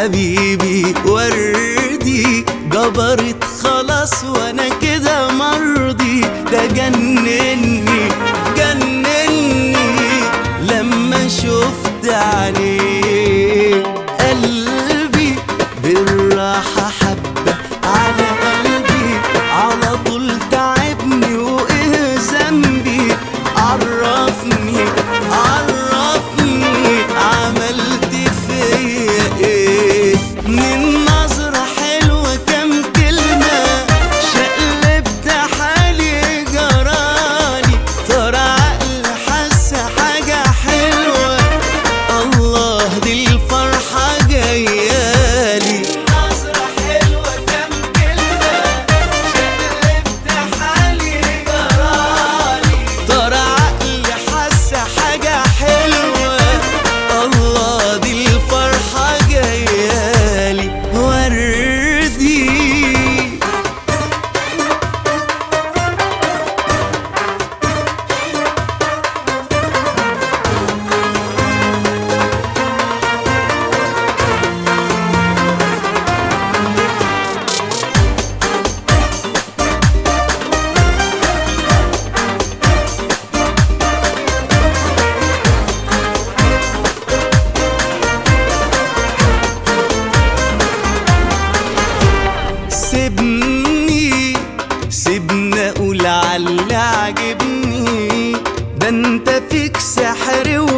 حبيبي وردي جبرت خلاص وانا كده مرضي ده جنني جنني لما شفت عليه قلبي بالراحة حبة على قلبي على طول تعبني وايه ذنبي عرفني عرفني عملت فيا ايه من نظرة حلوة كم كلمة شقلبت حالي جرالي ترى عقل حس حاجة حلوة الله دي الفرحة جايالي نظرة حلوة كم كلمة شقلبت حالي جرالي ترى عقل حس حاجة حلوة الله دي الفرحة جايالي وردي سيبني سيبني اقول على اللي عاجبني ده انت فيك سحر